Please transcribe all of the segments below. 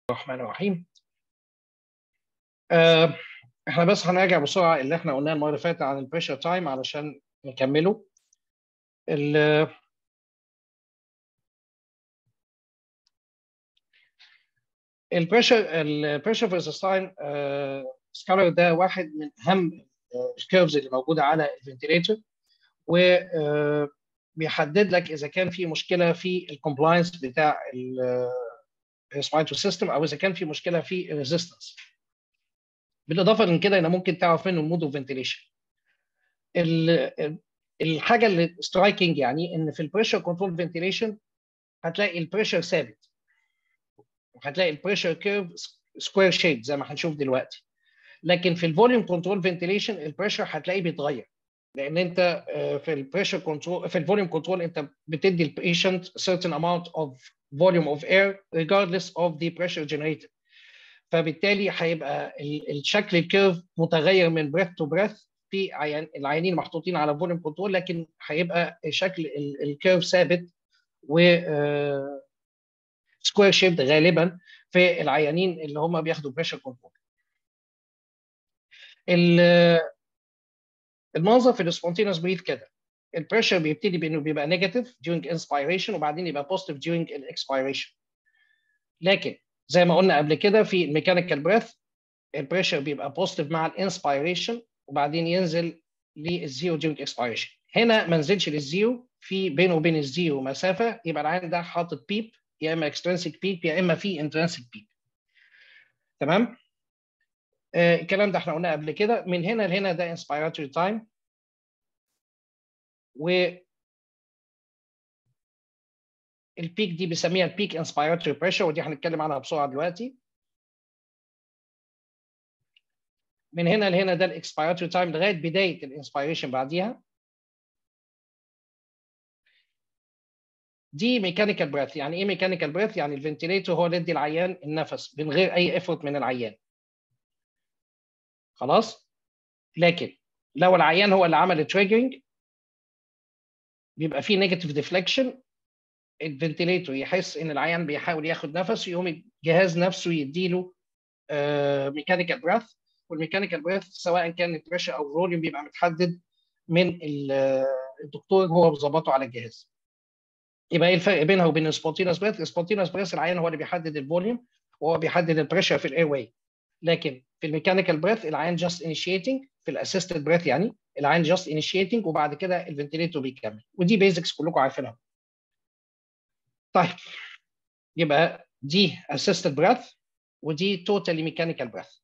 الرحمن الرحيم آه، احنا بس هنراجع بسرعه اللي احنا قلناه المره اللي فاتت عن البريشر تايم علشان نكمله ال البريشر البريشر فيرسس تايم سكالر ده واحد من اهم الكيرفز اللي موجوده على الفنتليتر و بيحدد لك اذا كان في مشكله في الكومبلاينس بتاع الريسبيراتوري سيستم او اذا كان في مشكله في الريزيستنس بالاضافه من كده ان ممكن تعرف منه المود اوف فنتيليشن الحاجه اللي سترايكنج يعني ان في البريشر كنترول فنتيليشن هتلاقي البريشر ثابت وهتلاقي البريشر كيرف سكوير شيب زي ما هنشوف دلوقتي لكن في الفوليوم كنترول فنتيليشن البريشر هتلاقيه بيتغير لان انت في البريشر كنترول في الفوليوم كنترول انت بتدي البيشنت certain amount of volume of air regardless of the pressure generated فبالتالي هيبقى الشكل الكيرف متغير من بريث تو بريث في عيان العيانين محطوطين على فوليوم كنترول لكن هيبقى شكل الكيرف ثابت و سكوير شيبد غالبا في العيانين اللي هم بياخدوا بريشر كنترول المنظر في السبونتينوس بريث كده البريشر بيبتدي بانه بيبقى نيجاتيف during inspiration وبعدين يبقى بوزيتيف during الاكسبيريشن لكن زي ما قلنا قبل كده في الميكانيكال بريث البريشر بيبقى بوزيتيف مع الانسبيريشن وبعدين ينزل للزيرو during اكسبيريشن هنا ما نزلش للزيرو في بينه وبين الزيرو مسافه يبقى العين ده حاطط بيب يا اما اكسترنسيك بيب يا اما في انترنسيك بيب تمام آه الكلام ده احنا قلناه قبل كده من هنا لهنا ده انسبيراتوري تايم و البيك دي بنسميها البيك انسبيراتوري بريشر ودي هنتكلم عنها بسرعه دلوقتي من هنا لهنا ده الاكسبيراتوري تايم لغايه بدايه الانسبيريشن بعديها دي ميكانيكال بريث يعني ايه ميكانيكال بريث يعني الفنتيليتور هو اللي يدي العيان النفس من غير اي افورت من العيان خلاص لكن لو العيان هو اللي عمل التريجرنج بيبقى فيه نيجاتيف ديفليكشن الفنتيليتور يحس ان العيان بيحاول ياخد نفس يقوم الجهاز نفسه يديله ميكانيكال بريث والميكانيكال بريث سواء كان البريشر او الفوليوم بيبقى متحدد من الدكتور هو بيظبطه على الجهاز يبقى ايه الفرق بينها وبين السبونتينوس بريث السبونتينوس بريث العيان هو اللي بيحدد الفوليوم وهو بيحدد البريشر في الاير واي لكن في الميكانيكال بريث العيان جاست انيشيتنج في الاسيستد بريث يعني العيان جاست انيشيتنج وبعد كده الفنتيليتور بيكمل ودي بيزكس كلكم عارفينها طيب يبقى دي assisted breath ودي totally mechanical breath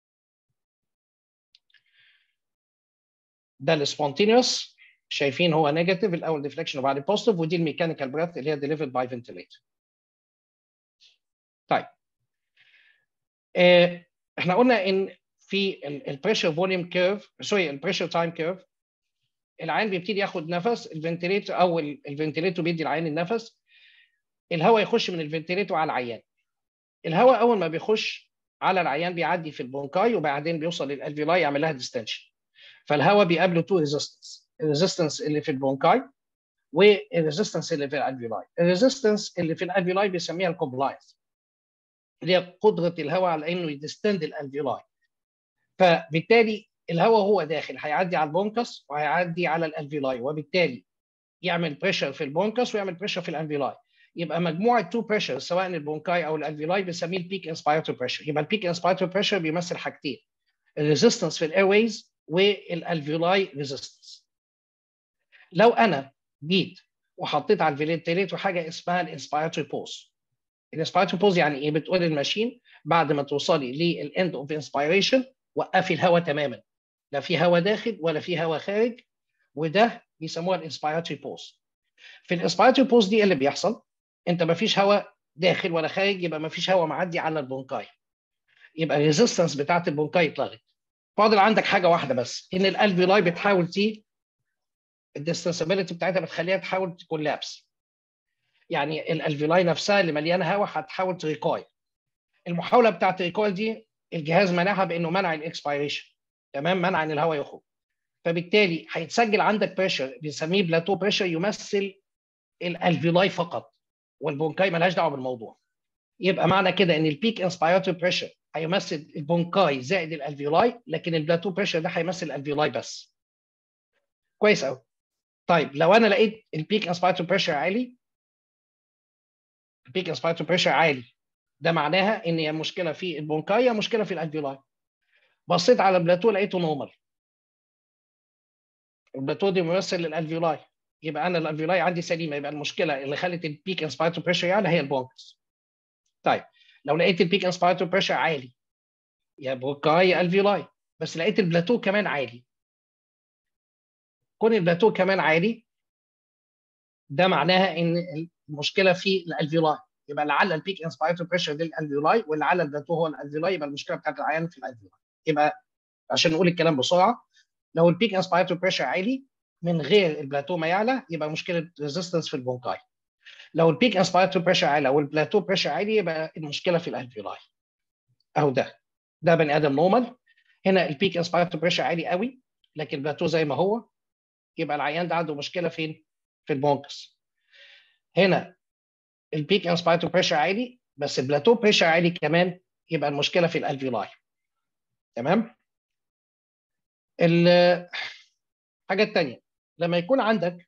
ده السبونتينيوس شايفين هو نيجاتيف الاول ديفليكشن وبعد بوزيتيف ودي الميكانيكال بريث اللي هي delivered by ventilator طيب اه احنا قلنا ان في البريشر فوليوم كيرف سوري البريشر تايم كيرف العين بيبتدي ياخد نفس الفنتيليتور او الفنتيليتور بيدي العين النفس الهواء يخش من الفنتيليتور على العيان الهواء اول ما بيخش على العيان بيعدي في البونكاي وبعدين بيوصل للالفيولاي يعمل لها ديستنشن فالهواء بيقابله تو ريزيستنس الريزيستنس اللي في البونكاي والريزيستنس اللي في الالفيولاي الريزيستنس اللي في الالفيولاي بيسميها الكومبلاينس اللي هي قدره الهواء على انه يدستند الالفيولاي فبالتالي الهواء هو داخل هيعدي على البونكس وهيعدي على الالفيولاي وبالتالي يعمل بريشر في البونكس ويعمل بريشر في الالفيولاي يبقى مجموعه تو بريشر سواء البونكاي او الالفيولاي بنسميه البيك انسبيراتوري بريشر يبقى البيك انسبيراتوري بريشر بيمثل حاجتين الريزيستنس في الايرويز والالفيولاي ريزيستنس لو انا جيت وحطيت على الفنتيليتور حاجه اسمها الانسبيراتوري بوز الانسبيراتوري بوز يعني ايه بتقول للماشين بعد ما توصلي للاند اوف انسبيريشن وقفي الهواء تماما لا في هواء داخل ولا في هواء خارج وده بيسموها الانسبيراتوري بوز في الانسبيراتوري بوز دي اللي بيحصل انت ما فيش هواء داخل ولا خارج يبقى ما فيش هواء معدي على البونكاي يبقى الريزيستنس بتاعت البونكاي اتلغت فاضل عندك حاجه واحده بس ان الالفيولاي بتحاول تي الديستنسابيلتي بتاعتها بتخليها تحاول تكون لابس يعني الالفيولاي نفسها اللي مليانه هواء هتحاول تريكويل المحاوله بتاعت الريكويل دي الجهاز منعها بانه منع الاكسبيريشن تمام منع ان الهواء يخرج فبالتالي هيتسجل عندك بريشر بنسميه بلاتو بريشر يمثل الالفيولاي فقط والبونكاي ملهاش دعوه بالموضوع يبقى معنى كده ان البيك انسبيراتوري بريشر هيمثل البونكاي زائد الالفيولاي لكن البلاتو بريشر ده هيمثل الالفيولاي بس كويس قوي طيب لو انا لقيت البيك انسبيراتوري بريشر عالي البيك انسبيراتوري بريشر عالي ده معناها ان يا مشكله في البونكاي يا مشكله في الالفيولاي بصيت على البلاتو لقيته نورمال البلاتو دي ممثل للالفيولاي يبقى انا الالفيولاي عندي سليمه يبقى المشكله اللي خلت البيك انسبيراتوري بريشر يعلى هي البونكس طيب لو لقيت البيك انسبيراتوري بريشر عالي يا بونكاي يا الفيولاي بس لقيت البلاتو كمان عالي كون البلاتو كمان عالي ده معناها ان المشكله في الالفيولاي يبقى لعل البيك انسبيراتوري بريشر دي الالفيولاي ولعل البلاتو هو الالفيولاي يبقى المشكله بتاعت العيان في الالفيولاي يبقى عشان نقول الكلام بسرعه لو البيك انسبيراتوري بريشر عالي من غير البلاتو ما يعلى يبقى مشكله ريزيستنس في البونكاي لو البيك انسبيراتوري بريشر عالي او البلاتو بريشر عالي يبقى المشكله في الالفيولاي اهو ده ده بني ادم نورمال هنا البيك انسبيراتوري بريشر عالي قوي لكن البلاتو زي ما هو يبقى العيان ده عنده مشكله فين؟ في البونكس هنا البيك انسبيراتوري بريشر عالي بس البلاتو بريشر عالي كمان يبقى المشكله في الالفيولاي تمام؟ الحاجه الثانيه لما يكون عندك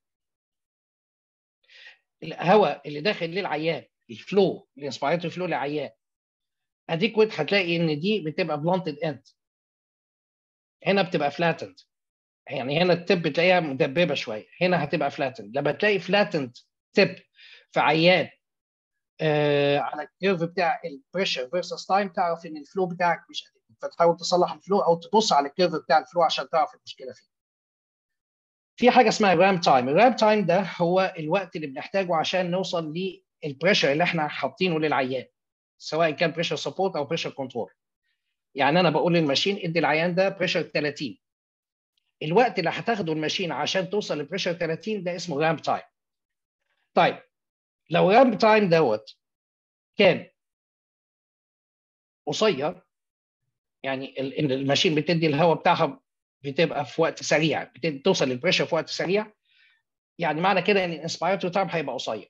الهواء اللي داخل للعيان الفلو الانسبيراتوري فلو للعيان اديكويت هتلاقي ان دي بتبقى بلانتد اند هنا بتبقى فلاتند يعني هنا التب بتلاقيها مدببه شويه هنا هتبقى فلاتند لما تلاقي فلاتند تب في عيان آه على الكيرف بتاع البريشر فيرسس تايم تعرف ان الفلو بتاعك مش قد فتحاول تصلح الفلو او تبص على الكيرف بتاع الفلو عشان تعرف المشكله فين. في حاجه اسمها رام تايم، الرام تايم ده هو الوقت اللي بنحتاجه عشان نوصل للبريشر اللي احنا حاطينه للعيان سواء كان بريشر سبورت او بريشر كنترول. يعني انا بقول للماشين ادي العيان ده بريشر 30 الوقت اللي هتاخده الماشين عشان توصل لبريشر 30 ده اسمه رام تايم. طيب لو رام تايم دوت كان قصير يعني الماشين بتدي الهواء بتاعها بتبقى في وقت سريع توصل للبريشر في وقت سريع يعني معنى كده ان الانسبيراتوري تايم هيبقى قصير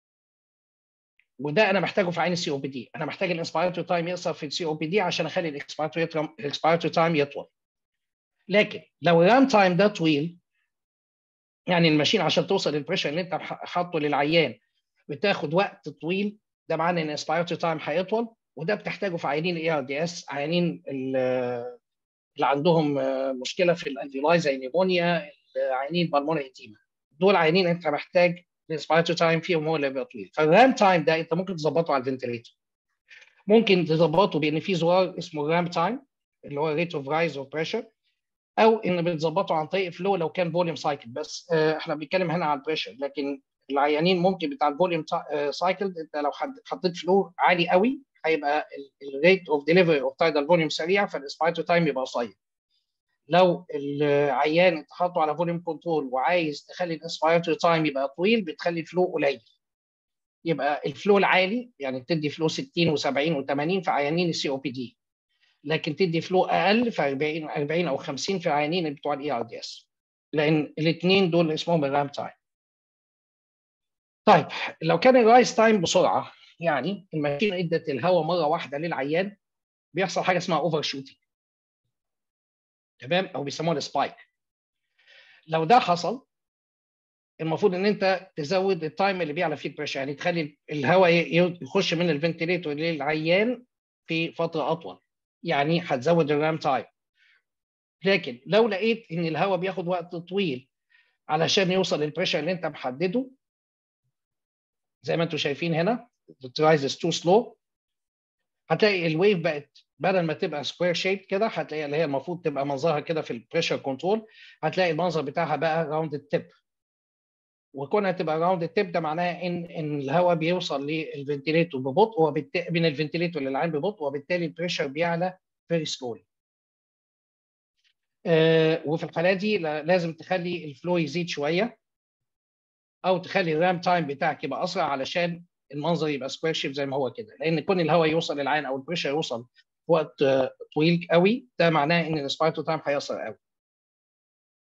وده انا محتاجه في عين السي او بي دي انا محتاج الانسبيراتوري تايم يقصر في السي او بي دي عشان اخلي الانسبيراتوري تايم يطول لكن لو الرام تايم ده طويل يعني الماشين عشان توصل للبريشر اللي انت حاطه للعيان بتاخد وقت طويل ده معناه ان الانسبيراتوري تايم هيطول وده بتحتاجه في عيانين الاي ار دي اس عيانين اللي عندهم مشكله في الانفيلاي زي نيمونيا عيانين بالمونري ايديما دول عيانين انت محتاج الانسبيراتوري تايم فيهم هو اللي بيبقى طويل فالرام تايم ده انت ممكن تظبطه على الفنتليتور ممكن تظبطه بان في زرار اسمه رام تايم اللي هو ريت اوف رايز اوف بريشر او ان بتظبطه عن طريق فلو لو كان فوليوم سايكل بس احنا بنتكلم هنا على البريشر لكن العيانين ممكن بتاع الفوليوم سايكل انت لو حطيت فلو عالي قوي هيبقى الريت اوف ديليفري اوف تايدال فوليوم سريع فالاسبيراتوري تايم يبقى قصير. لو العيان انت حاطه على فوليوم كنترول وعايز تخلي الاسبيراتوري تايم يبقى طويل بتخلي الفلو قليل. يبقى الفلو العالي يعني تدي فلو 60 و70 و80 في عيانين السي او بي دي. لكن تدي فلو اقل في 40 40 او 50 في عيانين بتوع الاي ار دي اس. لان الاثنين دول اسمهم الرام تايم. طيب لو كان الرايس تايم بسرعه يعني الماشين ادت الهواء مره واحده للعيان بيحصل حاجه اسمها اوفر شوتنج تمام او بيسموها السبايك لو ده حصل المفروض ان انت تزود التايم اللي بيعلى فيه البريشر يعني تخلي الهواء يخش من الفنتليتور للعيان في فتره اطول يعني هتزود الرام تايم لكن لو لقيت ان الهواء بياخد وقت طويل علشان يوصل للبريشر اللي انت محدده زي ما انتم شايفين هنا the rise is too slow هتلاقي الويف بقت بدل ما تبقى سكوير شيب كده هتلاقي اللي هي المفروض تبقى منظرها كده في البريشر كنترول هتلاقي المنظر بتاعها بقى راوند التب وكونها تبقى راوند التب ده معناه ان ان الهواء بيوصل للفنتيليتور ببطء وبالتالي من الفنتيليتور للعين ببطء وبالتالي البريشر بيعلى فيري سلولي آه وفي الحالات دي لازم تخلي الفلو يزيد شويه او تخلي الرام تايم بتاعك يبقى اسرع علشان المنظر يبقى سكوير شيب زي ما هو كده لان كون الهواء يوصل للعين او البريشر يوصل في وقت طويل قوي ده معناه ان الاسبيرتو تايم هيقصر قوي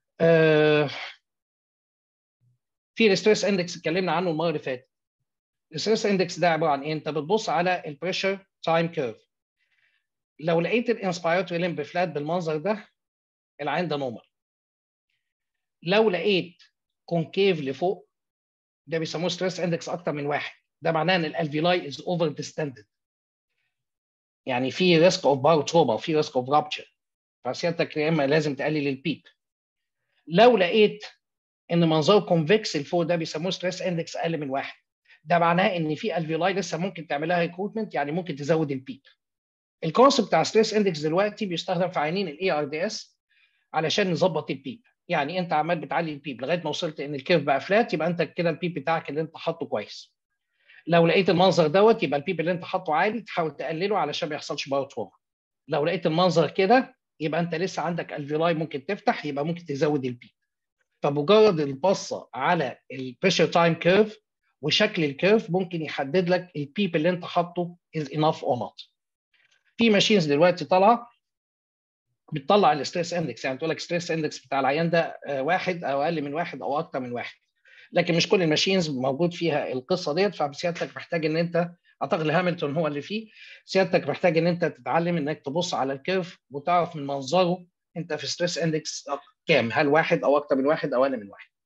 آه في الستريس اندكس اتكلمنا عنه المره اللي فاتت الستريس اندكس ده عباره عن ايه؟ انت بتبص على البريشر تايم كيرف لو لقيت الانسبيراتوري لمب فلات بالمنظر ده العين ده نورمال لو لقيت كونكيف لفوق ده بيسموه ستريس اندكس اكتر من واحد ده معناه ان الالفيلاي از اوفر ديستندد يعني في ريسك اوف باو تروما وفي ريسك اوف رابتشر فسيادتك يا اما لازم تقلل البيب لو لقيت ان منظره كونفكس لفوق ده بيسموه ستريس اندكس اقل من واحد ده معناه ان في الفيولاي لسه ممكن تعمل لها ريكروتمنت يعني ممكن تزود البيب الكونسبت بتاع ستريس اندكس دلوقتي بيستخدم في عينين الاي ار دي اس علشان نظبط البيب يعني انت عمال بتعلي البيب لغايه ما وصلت ان الكيرف بقى فلات يبقى انت كده البيب بتاعك اللي انت حاطه كويس لو لقيت المنظر دوت يبقى البيب اللي انت حاطه عالي تحاول تقلله علشان ما يحصلش باور تروما لو لقيت المنظر كده يبقى انت لسه عندك الفيلاي ممكن تفتح يبقى ممكن تزود البيب فمجرد البصه على البريشر تايم كيرف وشكل الكيرف ممكن يحدد لك البيب اللي انت حاطه از انف اور نوت في ماشينز دلوقتي طالعه بتطلع الستريس اندكس يعني تقول لك ستريس اندكس بتاع العيان ده واحد او اقل من واحد او اكتر من واحد لكن مش كل الماشينز موجود فيها القصه ديت فسيادتك محتاج ان انت اعتقد هامilton هو اللي فيه سيادتك محتاج ان انت تتعلم انك تبص على الكيرف وتعرف من منظره انت في ستريس اندكس كام هل واحد او اكتر من واحد او اقل من واحد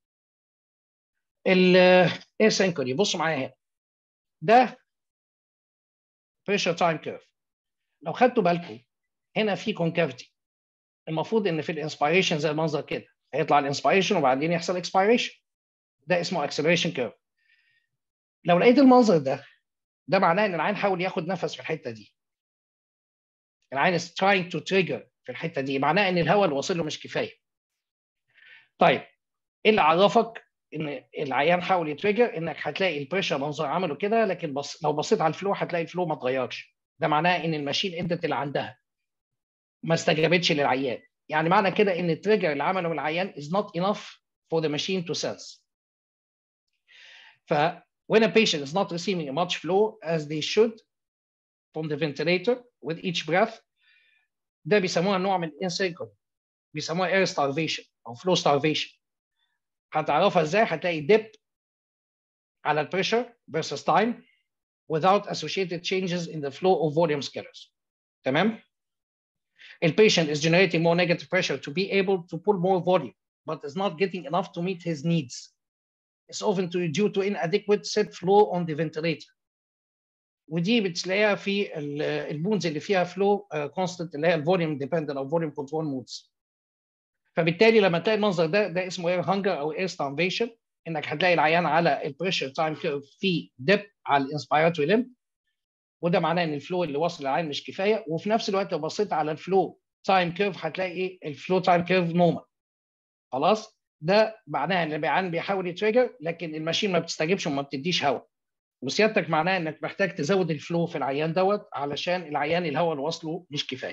الاسynchrony بصوا معايا هنا ده pressure time curve لو خدتوا بالكم هنا في concavity المفروض ان في الانسبيريشن زي المنظر كده هيطلع الانسبيريشن وبعدين يحصل اكسبيريشن ده اسمه acceleration curve لو لقيت المنظر ده ده معناه ان العين حاول ياخد نفس في الحته دي العين is trying to trigger في الحته دي معناه ان الهواء اللي واصل له مش كفايه طيب ايه اللي عرفك ان العيان حاول يتريجر انك هتلاقي البريشر منظر عمله كده لكن بص لو بصيت على الفلو هتلاقي الفلو ما اتغيرش ده معناه ان الماشين ادت اللي عندها ما استجابتش للعيان يعني معنى كده ان التريجر اللي عمله العيان is not enough for the machine to sense ف when a patient is not receiving much flow as they should from the ventilator with each breath ده بيسموها نوع من الانسينكرون بيسموها air starvation او flow starvation هتعرفها ازاي هتلاقي dip على البريشر versus time without associated changes in the flow of volume scalars تمام the patient is generating more negative pressure to be able to pull more volume but is not getting enough to meet his needs it's often due to inadequate set flow on the ventilator ودي بتلاقيها في البونز اللي فيها فلو كونستنت اللي هي الفوليوم ديبندنت او فوليوم كنترول مودز فبالتالي لما تلاقي المنظر ده ده اسمه اير هانجر او اير ستارفيشن انك هتلاقي العيان على البريشر تايم كيرف في ديب على الانسبيراتوري ليمب وده معناه ان الفلو اللي واصل للعين مش كفايه وفي نفس الوقت لو بصيت على الفلو تايم كيرف هتلاقي ايه الفلو تايم كيرف نورمال خلاص ده معناه ان العيان بيحاول يتريجر لكن الماشين ما بتستجيبش وما بتديش هواء وسيادتك معناه انك محتاج تزود الفلو في العيان دوت علشان العيان الهواء اللي واصله مش كفايه.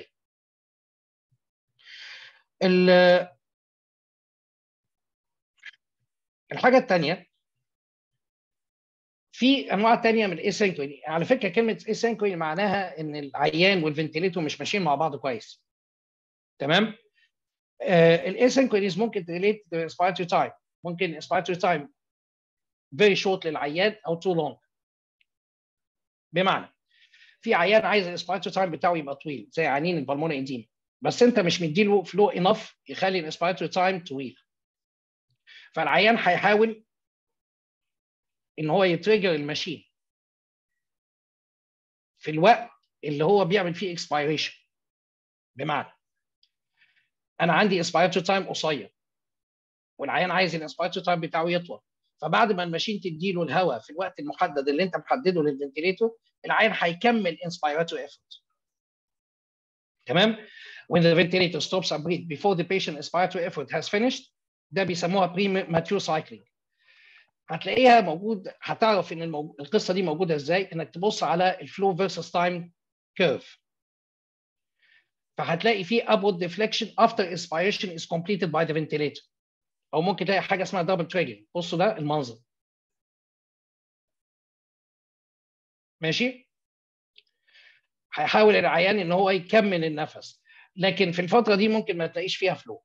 الحاجه الثانيه في انواع ثانيه من الاسينكروني على فكره كلمه اسينكروني معناها ان العيان والفنتليتور مش ماشيين مع بعض كويس. تمام؟ آه الاسينكرونيز ممكن تريليت respiratory تايم ممكن respiratory تايم very short للعيان او too long. بمعنى في عيان عايز الاسبيراتوري تايم بتاعه يبقى طويل زي عيانين البلمونة ايديما بس انت مش مديله فلو انف يخلي الاسبيراتوري تايم طويل فالعيان هيحاول ان هو يتريجر الماشين في الوقت اللي هو بيعمل فيه اكسبيريشن بمعنى انا عندي اسبيراتوري تايم قصير والعيان عايز الاسبيراتوري تايم بتاعه يطول فبعد ما الماشين تديله الهواء في الوقت المحدد اللي انت محدده للفنتليتور العين هيكمل انسبيراتوري ايفورت تمام when the ventilator stops a breath before the patient inspiratory effort has finished ده بيسموها premature cycling هتلاقيها موجود هتعرف ان المو... القصه دي موجوده ازاي انك تبص على الفلو فيرسس تايم كيرف فهتلاقي في upward deflection after inspiration is completed by the ventilator او ممكن تلاقي حاجه اسمها دبل تريجنج بصوا ده المنظر ماشي هيحاول العيان ان هو يكمل النفس لكن في الفتره دي ممكن ما تلاقيش فيها فلو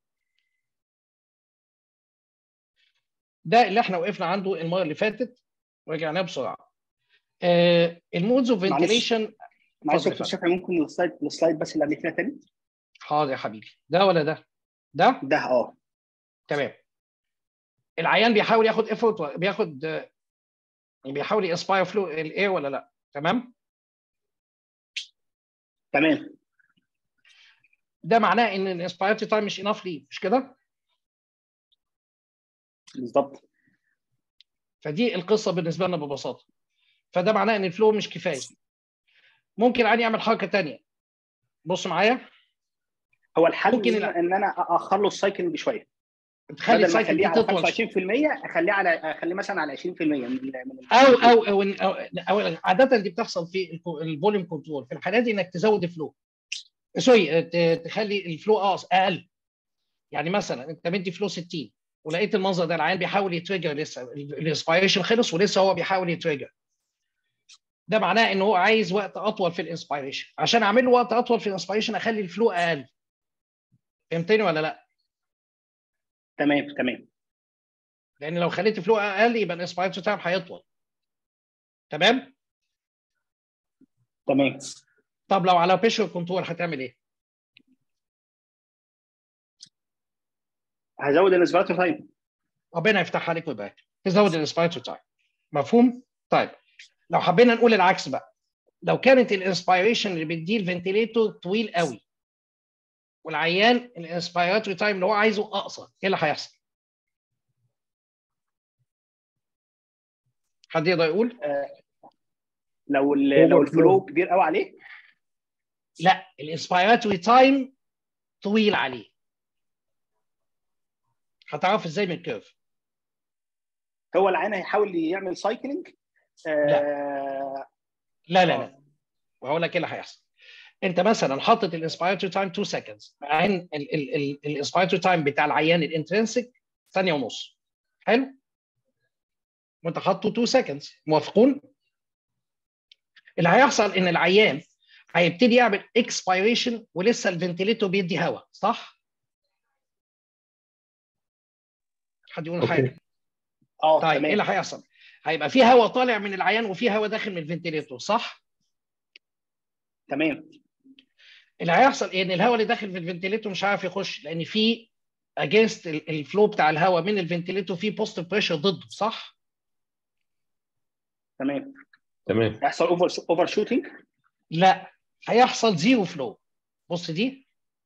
ده اللي احنا وقفنا عنده المره اللي فاتت ورجعناه بسرعه المودز اوف معلش. فنتيليشن معلش اتفضل يا دكتور فندم. شافعي ممكن السلايد السلايد بس اللي قبل كده تاني حاضر يا حبيبي ده ولا ده؟ ده ده اه تمام العيان بيحاول ياخد ايفورت بياخد آه، بيحاول يسباير فلو الاير ولا لا تمام تمام ده معناه ان الانسبايرتي تايم مش اناف ليه مش كده بالظبط فدي القصه بالنسبه لنا ببساطه فده معناه ان الفلو مش كفايه ممكن العيان يعمل حركه تانية بص معايا هو الحل ممكن ان الع- ان انا اخر له السايكلينج شويه تخلي بدل ما السايكل اخليه دي على تطول 25% اخليه على اخليه مثلا على 20% من ال- من ال- او او او, أو, أو عاده دي بتحصل في الفوليوم كنترول في الحالات دي انك تزود الفلو سوري ت- تخلي الفلو أقص- اقل يعني مثلا انت مدي فلو 60 ولقيت المنظر ده العيان بيحاول يتريجر لسه الانسبيريشن خلص ولسه هو بيحاول يتريجر ده معناه ان هو عايز وقت اطول في الانسبيريشن عشان اعمل له وقت اطول في الانسبيريشن اخلي الفلو اقل فهمتني ولا لا؟ تمام تمام لان لو خليت الفلو اقل يبقى الانسبيريشن تايم هيطول تمام؟ تمام طب لو على بيشر كنترول هتعمل ايه؟ هزود الانسبيراتور تايم ربنا يفتح عليك ويبارك تزود الانسبيريتور تايم مفهوم؟ طيب لو حبينا نقول العكس بقى لو كانت الانسبيريشن اللي بيديه الفنتيليتور طويل قوي والعيان الانسبيراتوري تايم اللي هو عايزه اقصر ايه اللي هيحصل؟ حد يقدر يقول؟ لو ال- لو الفلو كبير قوي عليه لا الانسبيراتوري تايم طويل عليه هتعرف ازاي من الكيرف هو العين هيحاول يعمل سايكلينج لا لا لا وهقول لك ايه اللي هيحصل انت مثلا حاطط الانسبيراتوري تايم 2 سكندز عين الانسبيراتوري تايم بتاع العيان الانترنسك ثانيه ونص حلو وانت حاطه 2 سكندز موافقون اللي هيحصل ان العيان هيبتدي يعمل اكسبيريشن ولسه الفنتيليتور بيدي هواء صح حد يقول أوكي. حاجه اه طيب ايه تمام اللي هيحصل هيبقى في هواء طالع من العيان وفي هواء داخل من الفنتيليتور صح تمام اللي هيحصل ايه ان الهواء اللي داخل في الفنتيليتور مش عارف يخش لان في اجينست الفلو بتاع الهواء من الفنتيليتور في بوزيتيف بريشر ضده صح تمام تمام هيحصل اوفر اوفر شوتنج لا هيحصل زيرو فلو بص دي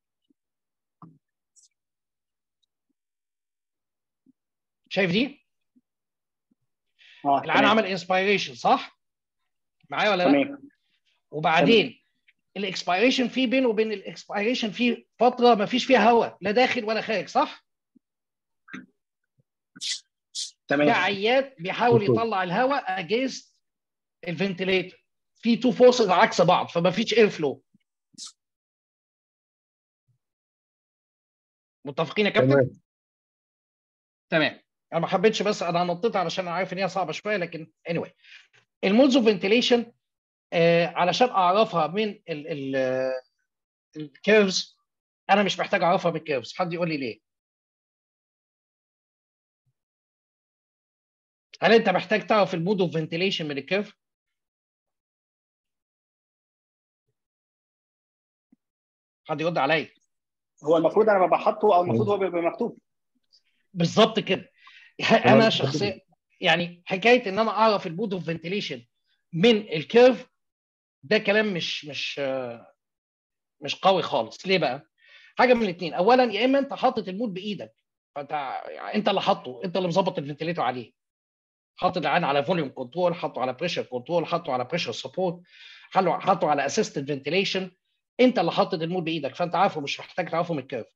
شايف دي اه العيان تمام عمل انسبيريشن صح معايا ولا لا تمام وبعدين الاكسبيريشن في بينه وبين الاكسبيريشن في فتره ما فيش فيها هواء لا داخل ولا خارج صح ده تمام عيان بيحاول مفهوم. يطلع الهواء اجينست الفنتليتر في تو فورسز عكس بعض فما فيش اير فلو متفقين يا كابتن؟ تمام تمام انا ما حبيتش بس انا نطيت علشان انا عارف ان هي صعبه شويه لكن anyway المودز اوف فنتيليشن علشان اعرفها من الكيرفز انا مش محتاج اعرفها من الكيرفز حد يقول لي ليه هل انت محتاج تعرف المود اوف فنتيليشن من الكيرف حد يرد عليا هو المفروض انا ببقى حاطه او المفروض هو بيبقى مكتوب بالظبط كده انا شخصيا يعني حكايه ان انا اعرف المود اوف فنتيليشن من الكيرف ده كلام مش مش مش قوي خالص ليه بقى حاجه من الاثنين اولا يا اما انت حاطط المود بايدك فانت يعني انت اللي حاطه انت اللي مظبط الفنتيليتور عليه حاطط العين على فوليوم كنترول حاطه على بريشر كنترول حاطه على بريشر سبورت حاطه على اسيستنت فنتيليشن انت اللي حاطط المود بايدك فانت عارفه مش محتاج تعرفه من الكيرف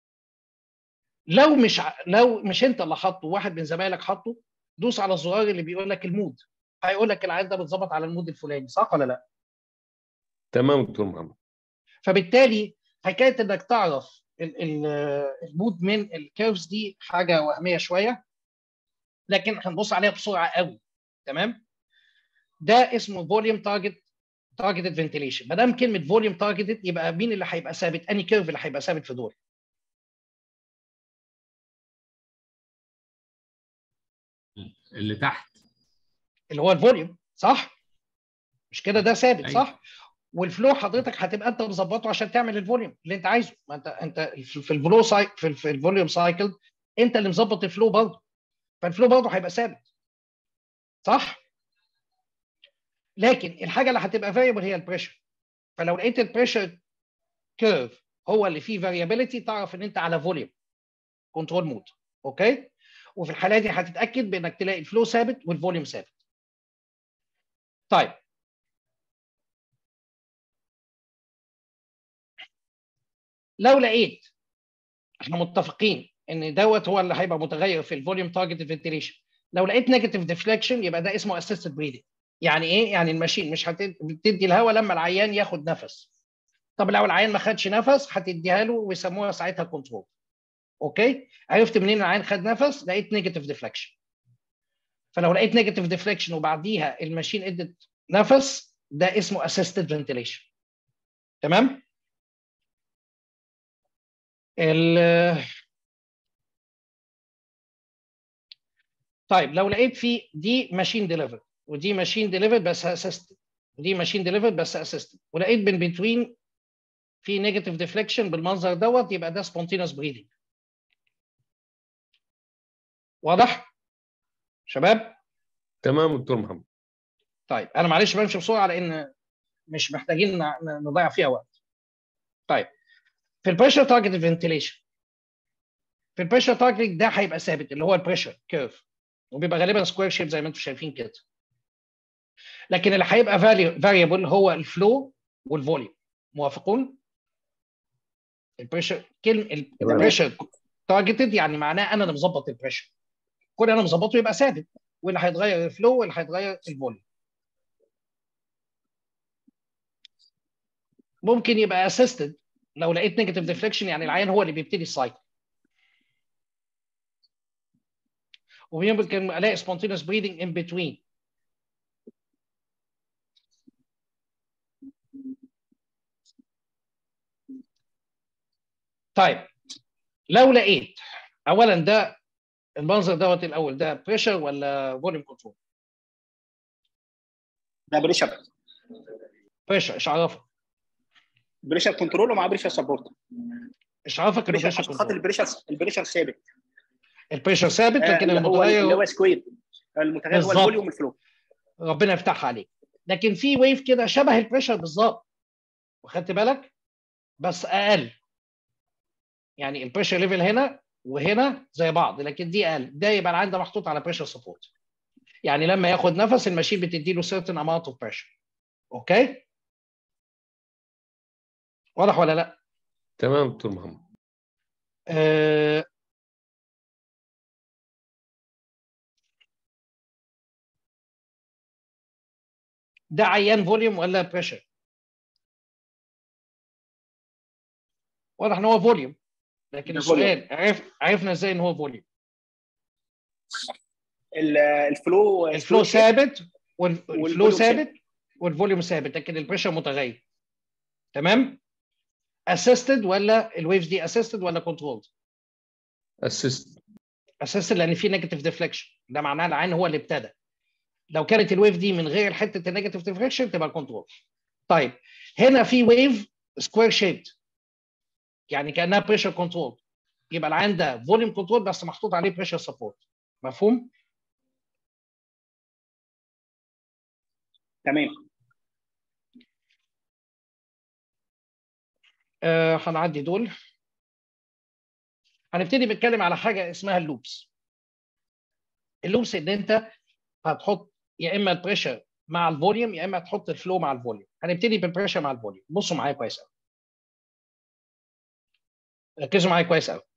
لو مش ع- لو مش انت اللي حاطه واحد من زمايلك حاطه دوس على الزرار اللي بيقول لك المود هيقول لك العين ده بتظبط على المود الفلاني صح ولا لا تمام دكتور محمد فبالتالي حكايه انك تعرف ال- ال- المود من الكيرفز دي حاجه وهميه شويه لكن هنبص عليها بسرعه قوي تمام ده اسمه فوليوم تارجت تارجتد فنتيليشن ما دام كلمه فوليوم تارجتد يبقى مين اللي هيبقى ثابت اني كيرف اللي هيبقى ثابت في دول اللي تحت اللي هو الفوليوم صح مش كده ده ثابت أيوة. صح والفلو حضرتك هتبقى انت مظبطه عشان تعمل الفوليوم اللي انت عايزه ما انت انت في في الفلو سايكل في, ال- في الفوليوم سايكل انت اللي مظبط الفلو برضه فالفلو برضه هيبقى ثابت صح لكن الحاجه اللي هتبقى فاريبل هي البريشر فلو لقيت البريشر كيرف هو اللي فيه فاريابيليتي تعرف ان انت على فوليوم كنترول مود اوكي وفي الحاله دي هتتاكد بانك تلاقي الفلو ثابت والفوليوم ثابت طيب لو لقيت احنا متفقين ان دوت هو اللي هيبقى متغير في الفوليوم تارجت فنتيليشن لو لقيت نيجاتيف ديفليكشن يبقى ده اسمه اسيستد بريدنج يعني ايه يعني الماشين مش هتدي الهواء لما العيان ياخد نفس طب لو العيان ما خدش نفس هتديها له ويسموها ساعتها كنترول اوكي عرفت منين العيان خد نفس لقيت نيجاتيف ديفليكشن فلو لقيت نيجاتيف ديفليكشن وبعديها الماشين ادت نفس ده اسمه اسيستد فنتيليشن تمام ال طيب لو لقيت في دي ماشين ديليفرد ودي ماشين ديليفرد بس اسيستد ودي ماشين ديليفرد بس اسيستد ولقيت بين بتوين في نيجاتيف ديفليكشن بالمنظر دوت يبقى ده سبونتينوس بريدنج واضح شباب تمام دكتور محمد طيب انا معلش بمشي بسرعه لان مش محتاجين ن- نضيع فيها وقت طيب في البريشر تارجت فنتيليشن في البريشر تارجت ده هيبقى ثابت اللي هو البريشر كيرف وبيبقى غالبا سكوير شيب زي ما انتم شايفين كده لكن اللي هيبقى فاريبل هو الفلو والفوليوم موافقون البريشر كلمه البريشر تارجتد يعني معناه انا اللي مظبط البريشر كل انا مظبطه يبقى ثابت واللي هيتغير الفلو واللي هيتغير الفوليوم ممكن يبقى اسيستد لو لقيت نيجاتيف ديفليكشن يعني العيان هو اللي بيبتدي السايكل ويمكن الاقي spontaneous breathing in between طيب لو لقيت اولا ده المنظر دوت الاول ده بريشر ولا فوليوم كنترول ده بريشر بريشر ايش عرفك بريشر كنترول ومع بريشر سبورت ايش عرفك انه بريشر بريشر عشان خاطر كنترول البريشر البريشر ثابت البريشر ثابت آه، لكن اللي هو اللي هو المتغير سكوير المتغير هو بالظبط. الفوليوم والفلو ربنا يفتحها عليك لكن في ويف كده شبه البريشر بالظبط وخدت بالك بس اقل يعني البريشر ليفل هنا وهنا زي بعض لكن دي اقل ده يبقى العين ده محطوط على بريشر سبورت يعني لما ياخد نفس الماشين بتدي له certain amount of pressure اوكي واضح ولا لا تمام دكتور محمد آه، ده عيان فوليوم ولا بريشر واضح ان هو فوليوم لكن ده السؤال عرف عرفنا ازاي ان هو فوليوم ال- الفلو الفلو ثابت وال- والفوليوم والفلو ثابت. ثابت والفوليوم ثابت لكن البريشر متغير تمام اسيستد ولا الويفز دي اسيستد ولا كنترولد اسيست اسيستد لان في نيجاتيف ديفليكشن ده معناه العين هو اللي ابتدى لو كانت الويف دي من غير حته النيجاتيف ديفليكشن تبقى كنترول طيب هنا في ويف سكوير شيبد يعني كانها بريشر كنترول يبقى العين ده فوليوم كنترول بس محطوط عليه بريشر سبورت مفهوم؟ تمام آه هنعدي دول هنبتدي نتكلم على حاجه اسمها اللوبس اللوبس ان انت هتحط يا اما البريشر مع الفوليوم يا اما تحط الفلو مع الفوليوم هنبتدي بالبريشر مع الفوليوم بصوا معايا كويس قوي ركزوا معايا كويس قوي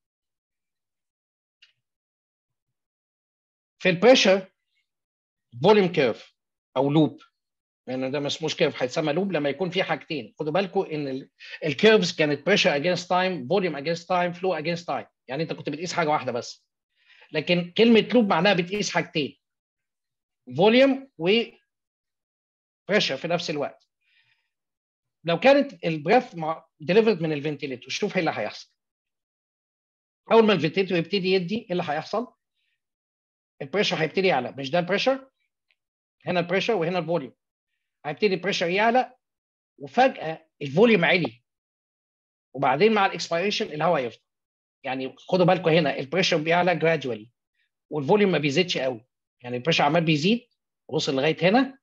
في البريشر فوليوم كيرف او لوب لان ده ما اسموش كيرف هيتسمى لوب لما يكون في حاجتين خدوا بالكم ان الكيرفز كانت بريشر اجينست تايم فوليوم اجينست تايم فلو اجينست تايم يعني انت كنت بتقيس حاجه واحده بس لكن كلمه لوب معناها بتقيس حاجتين فوليوم و بريشر في نفس الوقت لو كانت البريث ديليفرد من الفنتيليتور شوف ايه اللي هيحصل اول ما الفنتيليتور يبتدي يدي ايه اللي هيحصل البريشر هيبتدي يعلى مش ده البريشر هنا البريشر وهنا الفوليوم هيبتدي البريشر يعلى وفجاه الفوليوم عالي وبعدين مع الاكسبيريشن الهواء يفضى يعني خدوا بالكم هنا البريشر بيعلى جرادولي والفوليوم ما بيزيدش قوي يعني البريشر عمال بيزيد وصل لغايه هنا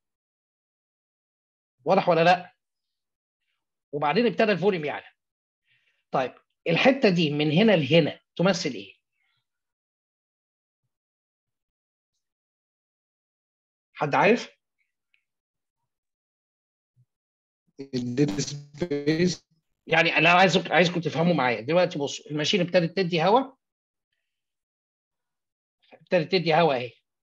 واضح ولا لا وبعدين ابتدى الفوليوم يعلى طيب الحته دي من هنا لهنا تمثل ايه حد عارف الديد سبيس يعني انا عايزك عايزكم تفهموا معايا دلوقتي بصوا الماشين ابتدت تدي هواء ابتدت تدي هواء اهي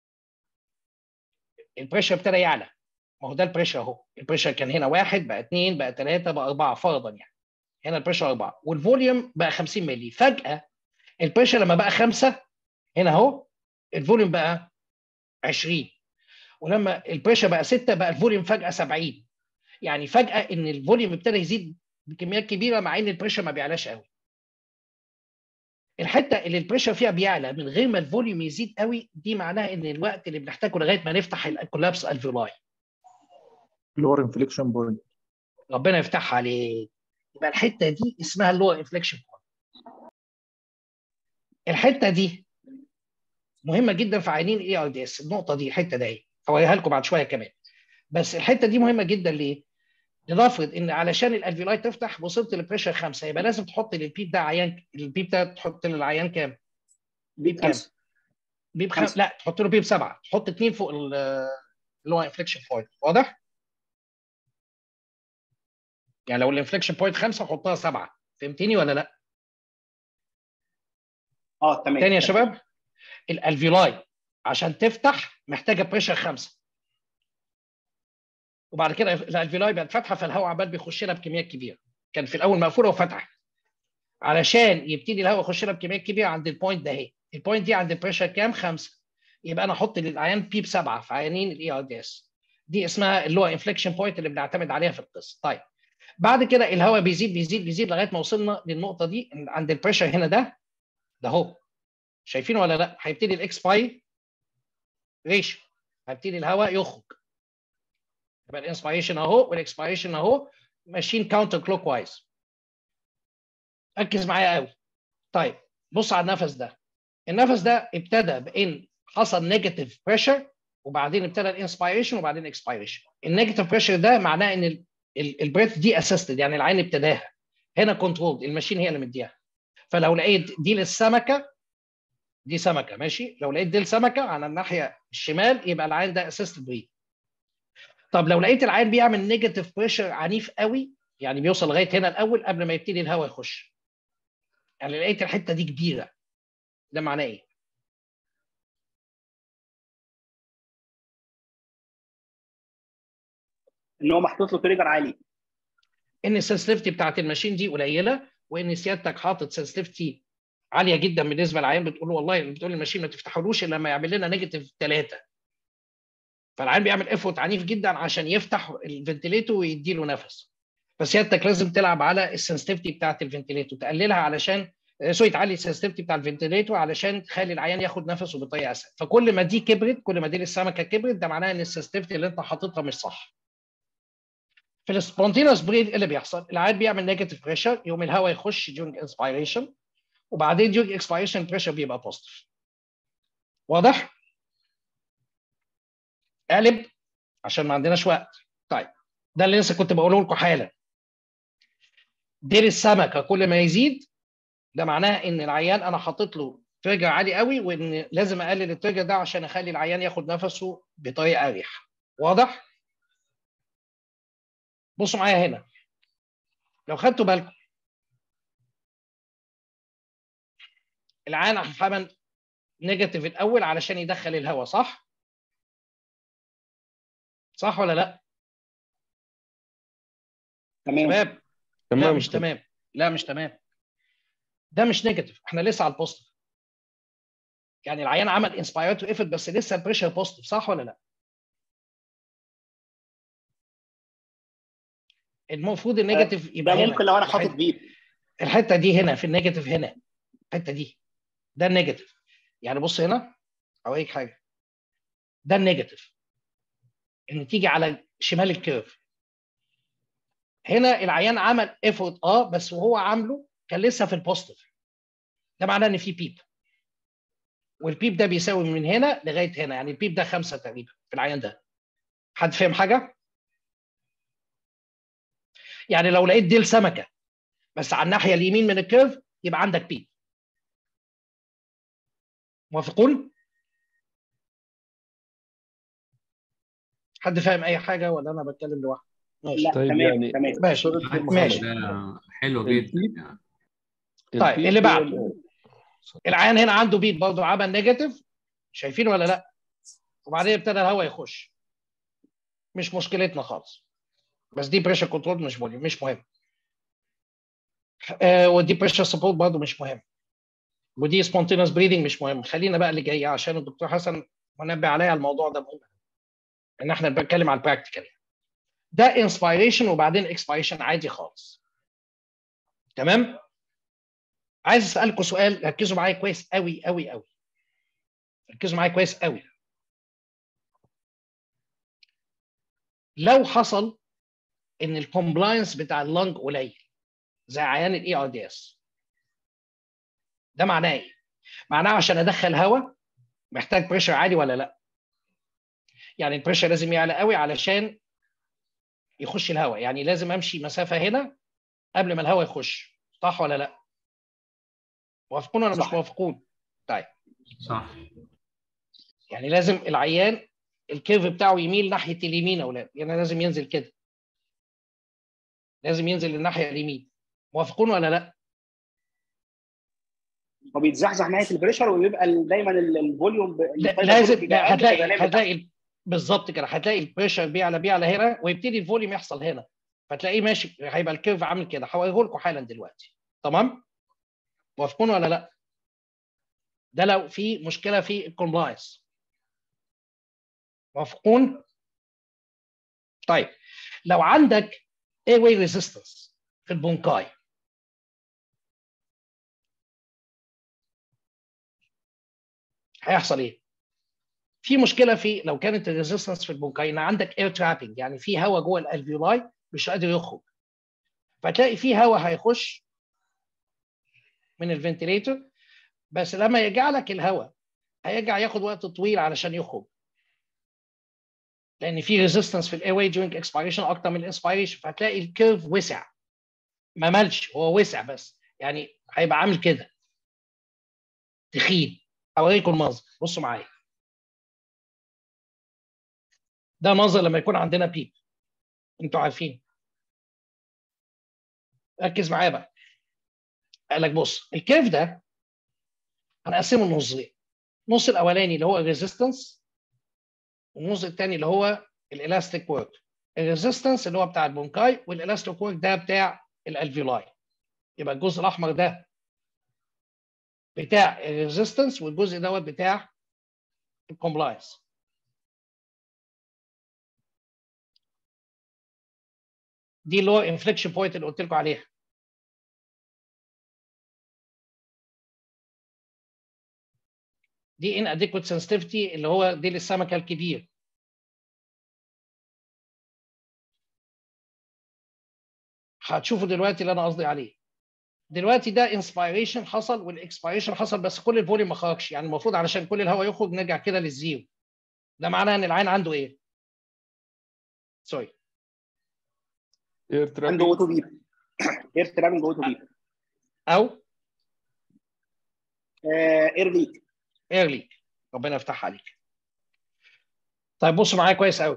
البريشر ابتدى يعلى ما هو ده البريشر اهو البريشر كان هنا واحد بقى اثنين بقى ثلاثه بقى اربعه فرضا يعني هنا البريشر اربعه والفوليوم بقى 50 مللي فجاه البريشر لما بقى خمسه هنا اهو الفوليوم بقى 20 ولما البريشر بقى 6 بقى الفوليوم فجاه 70 يعني فجاه ان الفوليوم ابتدى يزيد بكميات كبيره مع ان البريشر ما بيعلاش قوي الحته اللي البريشر فيها بيعلى من غير ما الفوليوم يزيد قوي دي معناها ان الوقت اللي بنحتاجه لغايه ما نفتح الكولابس الفيولاي لور انفليكشن بوينت ربنا يفتحها عليك يبقى الحته دي اسمها اللور انفليكشن بوينت الحته دي مهمه جدا في عينين الاي ار دي اس النقطه دي الحته دي هوريها لكم بعد شويه كمان بس الحته دي مهمه جدا ليه؟ لنفرض ان علشان الالفيولاي تفتح وصلت لبريشر خمسه يبقى لازم تحط للبيب ده عيان البيب ده تحط للعيان كام؟ بيب كام؟ خمسه بيب خمسة. خمسه لا تحط له بيب سبعه تحط اثنين فوق ال- اللي هو انفليكشن بوينت واضح؟ يعني لو الانفليكشن بوينت خمسه حطها سبعه فهمتني ولا لا؟ اه تمام تاني يا شباب الالفيولاي عشان تفتح محتاجه بريشر خمسه وبعد كده الالفيولاي بقت فاتحه فالهواء عمال بيخش لها بكميات كبيره كان في الاول مقفوله وفتحت علشان يبتدي الهواء يخش لها بكميات كبيره عند البوينت ده اهي البوينت دي عند البريشر كام خمسه يبقى انا احط للعيان بيب سبعه في عيانين الاي ار دي اس دي اسمها اللي هو انفليكشن بوينت اللي بنعتمد عليها في القصه طيب بعد كده الهواء بيزيد بيزيد بيزيد لغايه ما وصلنا للنقطه دي عند البريشر هنا ده ده اهو شايفين ولا لا هيبتدي الاكس باي ريشيو هيبتدي الهواء يخرج يبقى الانسبيريشن اهو والاكسبيريشن اهو ماشيين كاونتر كلوك وايز ركز معايا قوي طيب بص على النفس ده النفس ده ابتدى بان حصل نيجاتيف بريشر وبعدين ابتدى الانسبيريشن وبعدين الاكسبيريشن النيجاتيف بريشر ده معناه ان البريث دي اسيستد يعني العين ابتداها هنا كنترول الماشين هي اللي مديها فلو لقيت دي للسمكه دي سمكه ماشي لو لقيت دي السمكه على الناحيه الشمال يبقى العين ده اسيستد بريث طب لو لقيت العين بيعمل نيجاتيف بريشر عنيف قوي يعني بيوصل لغايه هنا الاول قبل ما يبتدي الهواء يخش يعني لقيت الحته دي كبيره ده معناه ايه؟ ان هو محطوط له تريجر عالي ان السنسيتيفيتي بتاعت الماشين دي قليله وان سيادتك حاطط سنسيتيفيتي عاليه جدا بالنسبه للعيان بتقول له والله بتقول الماشين ما تفتحولوش الا لما يعمل لنا نيجاتيف ثلاثه فالعيان بيعمل افورت عنيف جدا عشان يفتح الفنتليتور ويدي له نفس فسيادتك لازم تلعب على السنسيتيفيتي بتاعت الفنتليتور تقللها علشان سوري تعلي السنسيتيفيتي بتاع الفنتليتور علشان تخلي العيان ياخد نفسه بطريقه اسهل فكل ما دي كبرت كل ما دي السمكه كبرت ده معناه ان السنسيتيفيتي اللي انت حاططها مش صح في السبونتينوس بريد ايه اللي بيحصل؟ العيان بيعمل نيجاتيف بريشر يقوم الهواء يخش during انسبيريشن وبعدين during اكسبيريشن بريشر بيبقى بوزيتيف. واضح؟ قلب عشان ما عندناش وقت. طيب ده اللي لسه كنت بقوله لكم حالا. دير السمكه كل ما يزيد ده معناه ان العيان انا حاطط له تريجر عالي قوي وان لازم اقلل التريجر ده عشان اخلي العيان ياخد نفسه بطريقه اريح. واضح؟ بصوا معايا هنا لو خدتوا بالكم العين عمل نيجاتيف الاول علشان يدخل الهواء صح؟ صح ولا لا؟ تمام شباب لا تمام مش تمام لا مش تمام ده مش نيجاتيف احنا لسه على البوزيتيف يعني العيان عمل انسبايرت وقفت بس لسه البريشر بوزيتيف صح ولا لا؟ المفروض النيجاتيف ده يبقى هنا ممكن لو انا حاطط الحتة- بيب الحته دي هنا في النيجاتيف هنا الحته دي ده النيجاتيف يعني بص هنا اوريك حاجه ده النيجاتيف ان تيجي على شمال الكيرف هنا العيان عمل ايفورت اه بس وهو عامله كان لسه في البوزيتيف ده معناه ان في بيب والبيب ده بيساوي من هنا لغايه هنا يعني البيب ده خمسه تقريبا في العيان ده حد فاهم حاجه؟ يعني لو لقيت ديل سمكه بس على الناحيه اليمين من الكيرف يبقى عندك بيب موافقون؟ حد فاهم اي حاجه ولا انا بتكلم لوحدي؟ ماشي لا طيب تمام يعني- تمام ماشي ماشي ده حلو جدا يعني. طيب، اللي البيب بعده. هو- العيان هنا عنده بيب برضه عمل نيجاتيف شايفين ولا لا؟ وبعدين ابتدى الهواء يخش مش مشكلتنا خالص بس دي بريشر كنترول مش مهم مش مهم آه ودي بريشر سبورت برضه مش مهم ودي سبونتينوس بريدنج مش مهم خلينا بقى اللي جاي عشان الدكتور حسن منبه عليا على الموضوع ده مهم ان احنا بنتكلم على البراكتيكال ده انسبيريشن وبعدين اكسبيريشن عادي خالص تمام عايز اسالكم سؤال ركزوا معايا كويس قوي قوي قوي ركزوا معايا كويس قوي لو حصل ان الكومبلاينس بتاع اللنج قليل زي عيان الاي ار دي اس ده معناه ايه؟ معناه عشان ادخل هواء محتاج بريشر عالي ولا لا؟ يعني البريشر لازم يعلى قوي علشان يخش الهواء يعني لازم امشي مسافه هنا قبل ما الهواء يخش صح ولا لا؟ موافقون ولا مش صح. موافقون؟ صح يعني لازم العيان الكيرف بتاعه يميل ناحيه اليمين يا اولاد يعني لازم ينزل كده لازم ينزل للناحيه اليمين موافقون ولا لا؟ هو بيتزحزح ناحيه البريشر ويبقى ال- دايما ال- الفوليوم ب- لا الفايبر لازم بيبقى لا أقل، هتلاقي فبيبقى نازل هتلاقي ال- بالظبط كده هتلاقي البريشر بيعلى بيعلى هنا ويبتدي الفوليوم يحصل هنا فتلاقيه ماشي هيبقى الكيرف عامل كده هوريه لكم حالا دلوقتي تمام؟ موافقون ولا لا؟ ده لو في مشكله في الكومبلاينس موافقون؟ طيب لو عندك airway resistance في البونكاي هيحصل ايه؟ في مشكله في لو كانت الريزيستنس في البونكاي ان عندك اير ترابنج يعني في هواء جوه الالفيولاي مش قادر يخرج فتلاقي في هواء هيخش من الفنتليتور بس لما يرجع لك الهواء هيرجع ياخد وقت طويل علشان يخرج لان في ريزيستنس في الاير واي during expiration اكتر من الانسبيريشن فهتلاقي الكيرف وسع ما مالش هو وسع بس يعني هيبقى عامل كده تخين اوريكم المنظر بصوا معايا ده منظر لما يكون عندنا بيب انتوا عارفين ركز معايا بقى قال لك بص الكيرف ده هنقسمه لنصين النص الاولاني اللي هو الريزيستنس والنص الثاني اللي هو الالاستيك ورك الريزيستنس اللي هو بتاع البونكاي والالاستيك ورك ده بتاع الالفيولاي يبقى الجزء الاحمر ده بتاع الريزيستنس والجزء دوت بتاع الكومبلاينس دي اللي هو انفليكشن بوينت اللي قلت لكم عليها دي ان اديكوت سنسيتيفيتي اللي هو ديل السمكه الكبير هتشوفوا دلوقتي اللي انا قصدي عليه دلوقتي ده انسبيريشن حصل والاكسبيريشن حصل بس كل الفوليوم ما خرجش يعني المفروض علشان كل الهواء يخرج نرجع كده للزيرو ده معناه ان العين عنده ايه؟ سوري اير عنده ترابينج اوتو بيب اير ترابنج اوتو بيب او اير ليك اير ليك ربنا يفتحها عليك طيب بصوا معايا كويس قوي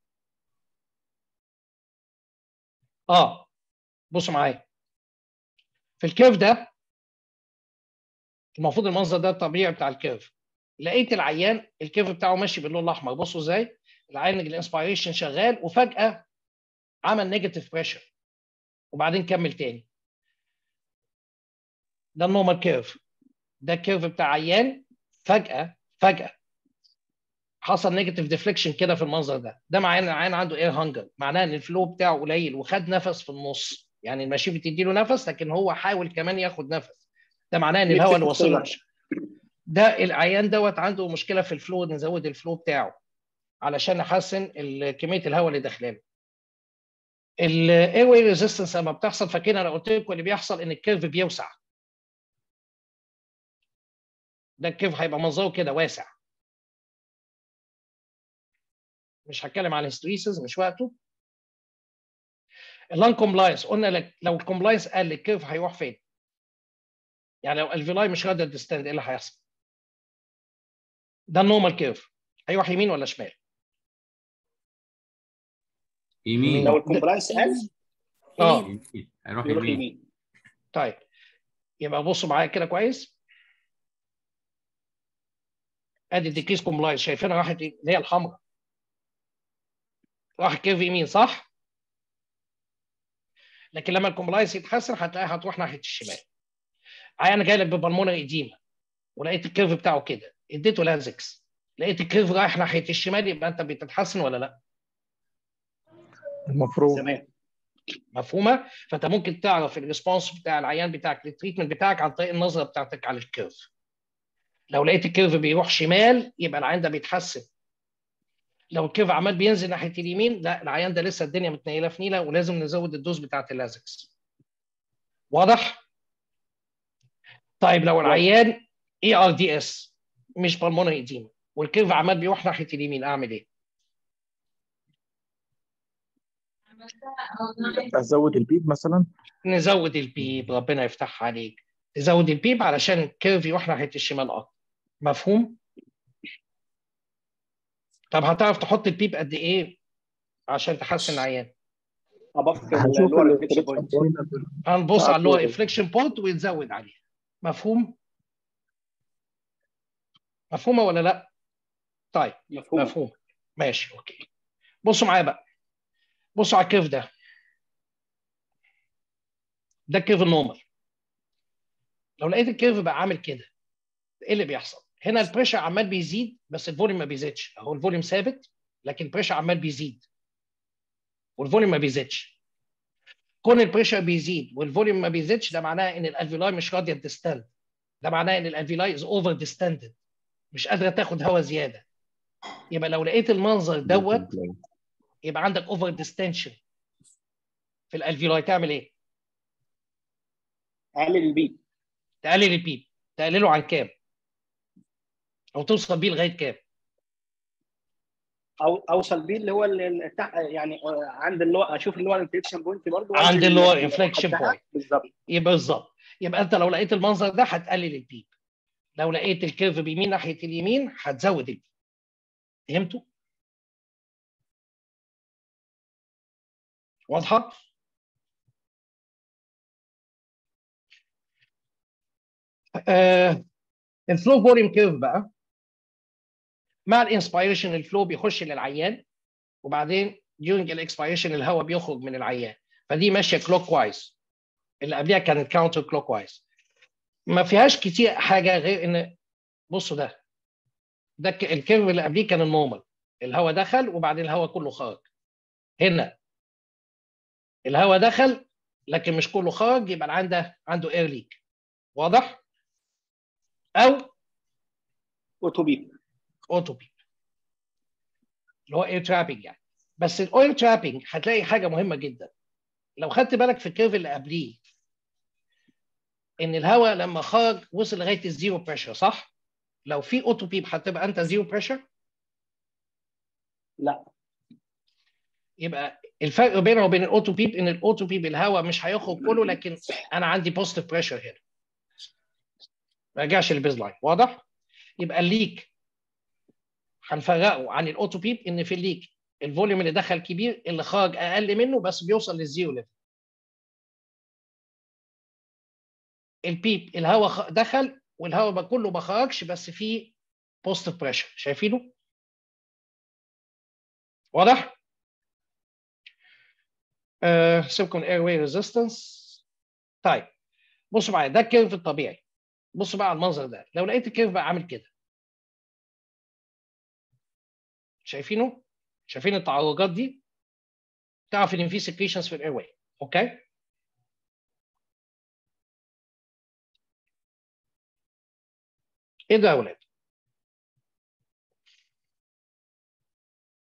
اه بصوا معايا في الكيرف ده المفروض المنظر ده الطبيعي بتاع الكيرف لقيت العيان الكيرف بتاعه ماشي باللون الاحمر بصوا ازاي العيان الانسبيريشن شغال وفجاه عمل نيجاتيف بريشر وبعدين كمل تاني ده النورمال كيرف ده الكيرف بتاع عيان فجاه فجاه حصل نيجاتيف ديفليكشن كده في المنظر ده ده معناه ان العيان عنده اير هانجر معناه ان الفلو بتاعه قليل وخد نفس في النص يعني الماشين بتدي له نفس لكن هو حاول كمان ياخد نفس ده معناه ان الهواء اللي واصل له مش- ده العيان دوت عنده مشكله في الفلو نزود الفلو بتاعه علشان نحسن ال- كميه الهواء اللي داخلاله الاير واي ريزيستنس لما بتحصل فاكرين انا قلت لكم اللي بيحصل ان الكيرف بيوسع ده الكيرف هيبقى منظره كده واسع مش هتكلم عن هيستوريسز مش وقته اللان كومبلاينس قلنا لك لو الكومبلاينس قال الكيرف هيروح فين يعني لو الفيلاي مش قادر تستند ايه اللي هيحصل ده النورمال كيرف هيروح يمين ولا شمال يمين لو الكومبلاينس قل اه يمين. هيروح يروح يمين يمين طيب يبقى بصوا معايا كده كويس ادي الديكريس كومبلاينس شايفينها راحت إيه؟ اللي هي الحمراء راح كيرف يمين صح؟ لكن لما الكومبلاينس يتحسن هتلاقيها هتروح ناحيه الشمال. عيان انا جاي لك ببلمونر ايديما ولقيت الكيرف بتاعه كده اديته لازكس لقيت الكيرف رايح ناحيه الشمال يبقى انت بتتحسن ولا لا؟ المفروض تمام مفهومه؟ فانت ممكن تعرف الريسبونس بتاع العيان بتاعك للتريتمنت بتاعك عن طريق النظره بتاعتك على الكيرف. لو لقيت الكيرف بيروح شمال يبقى العيان ده بيتحسن. لو الكيرف عمال بينزل ناحيه اليمين لا العيان ده لسه الدنيا متنيله في نيله ولازم نزود الدوز بتاعت اللازكس. واضح؟ طيب لو العيان اي ار دي اس مش بالمونري ايديما والكيرف عمال بيروح ناحيه اليمين اعمل ايه؟ ازود البيب مثلا نزود البيب ربنا يفتحها عليك نزود البيب علشان الكيرف يروح ناحيه الشمال اكتر مفهوم؟ طب هتعرف تحط البيب قد ايه عشان تحسن العيان؟ ابف هنشوف اللور ال- انفكشن بوينت هنبص على اللور تعرفوا- انفليكشن بوينت ونزود عليه مفهوم؟ مفهومه ولا لا؟ طيب مفهوم مفهوم ماشي اوكي بصوا معايا بقى بصوا على الكيرف ده ده الكيرف النورمال لو لقيت الكيرف بقى عامل كده ايه اللي بيحصل؟ هنا البريشر عمال بيزيد بس الفوليوم ما بيزيدش اهو الفوليوم ثابت لكن البريشر عمال بيزيد والفوليوم ما بيزيدش كون البريشر بيزيد والفوليوم ما بيزيدش ده معناه ان الالفيلاي مش راضيه تستند ده معناه ان الالفيلاي از اوفر ديستندد مش قادره تاخد هواء زياده يبقى لو لقيت المنظر دوت يبقى عندك اوفر ديستنشن في الالفيولاي تعمل ايه؟ قلل البيت تقلل البيب تقلله عن كام؟ او توصل بيه لغايه كام؟ او اوصل بيه اللي هو ال- ال- التح- يعني عند اللي هو اشوف اللي هو الانفكشن بوينت برضه عند اللي هو inflection point. بالظبط يبقى بالظبط يبقى انت لو لقيت المنظر ده هتقلل البيب لو لقيت الكيرف بيمين ناحيه اليمين هتزود البيب فهمتوا؟ واضحه؟ آه الفلو فوليوم كيرف بقى مع الانسبيريشن الفلو بيخش للعيان وبعدين during الاكسبيريشن الهواء بيخرج من العيان فدي ماشيه كلوك وايز اللي قبلها كانت كاونتر كلوك وايز ما فيهاش كتير حاجه غير ان بصوا ده ده ك- الكيرف اللي قبليه كان النورمال الهواء دخل وبعدين الهواء كله خرج هنا الهواء دخل لكن مش كله خرج يبقى العيان ده عنده اير ليك واضح او اوتو بيب اوتو بيب اللي هو اير ترابنج يعني بس الاويل ترابنج هتلاقي حاجه مهمه جدا لو خدت بالك في الكيرف اللي قبليه ان الهواء لما خرج وصل لغايه الزيرو بريشر صح؟ لو في اوتو بيب هتبقى انت زيرو بريشر لا يبقى الفرق بينه وبين الاوتو بيب ان الاوتو بيب الهواء مش هيخرج كله لكن انا عندي بوزيتيف بريشر هنا ما رجعش للبيز لاين واضح؟ يبقى الليك هنفرقه عن الاوتو بيب ان في الليك الفوليوم اللي دخل كبير اللي خرج اقل منه بس بيوصل للزيرو ليفل البيب الهواء خ- دخل والهواء ما كله ما خرجش بس فيه بوزيتيف بريشر شايفينه؟ واضح؟ سيبكم اير واي ريزيستنس طيب بصوا معايا ده الكيرف الطبيعي بصوا بقى على المنظر ده لو لقيت الكيرف بقى عامل كده شايفينه؟ شايفين التعرجات دي؟ تعرف ان في سكريشنز في الاير واي اوكي؟ ايه ده يا ولاد؟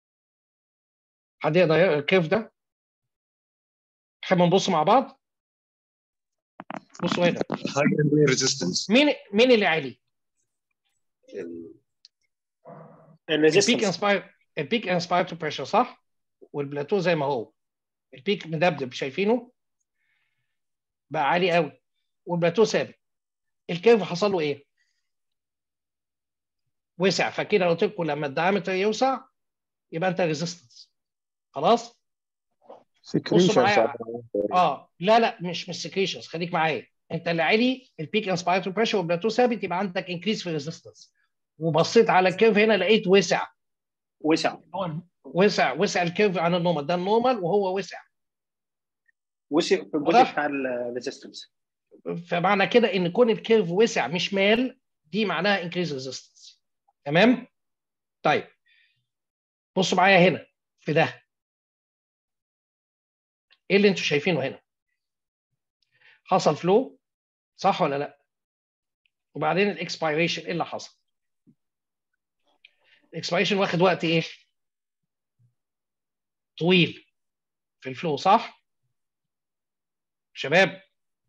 حد يقدر يقرا الكيرف ده نحب نبص مع بعض بصوا هنا high resistance مين مين اللي عالي البيك الريزيستنس انسباير البيك انسباير تو بريشر صح والبلاتو زي ما هو البيك مدبدب شايفينه بقى عالي قوي والبلاتو ثابت الكيرف حصل له ايه وسع فكده قلت لكم لما الدايمتر يوسع يبقى انت ريزيستنس خلاص سكريشن معايا. اه لا لا مش مش سكريشنز خليك معايا انت اللي عالي البيك انسباير تو بريشر والبلاتو ثابت يبقى عندك انكريز في ريزيستنس وبصيت على الكيرف هنا لقيت وسع وسع هو وسع وسع الكيرف عن النورمال ده النورمال وهو وسع وسع في الجزء واضح؟ بتاع الريزيستنس فمعنى كده ان كون الكيرف وسع مش مال دي معناها انكريز ريزيستنس تمام طيب بصوا معايا هنا في ده ايه اللي انتوا شايفينه هنا حصل فلو صح ولا لا وبعدين الاكسبيريشن ايه اللي حصل الاكسبيريشن واخد وقت ايه طويل في الفلو صح شباب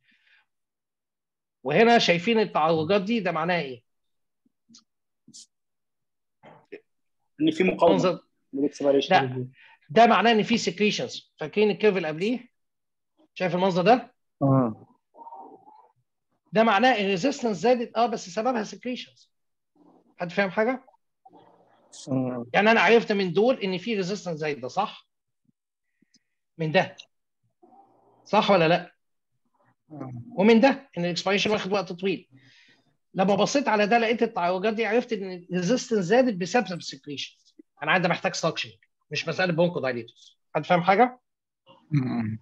وهنا شايفين التعرجات دي ده معناها ايه ان في مقاومه منظر للاكسبيريشن لا ده معناه ان في سكريشنز فاكرين الكيرف اللي قبليه شايف المنظر ده اه ده معناه الريزيستنس زادت اه بس سببها سكريشنز حد فاهم حاجه آه. يعني انا عرفت من دول ان في ريزيستنس زايد ده صح من ده صح ولا لا ومن ده ان الاكسبيريشن واخد وقت طويل لما بصيت على ده لقيت التعوجات دي عرفت ان الريزيستنس زادت بسبب السكريشن انا عندي محتاج سكشن مش مساله بونكو دايليتوس حد فاهم حاجه مم.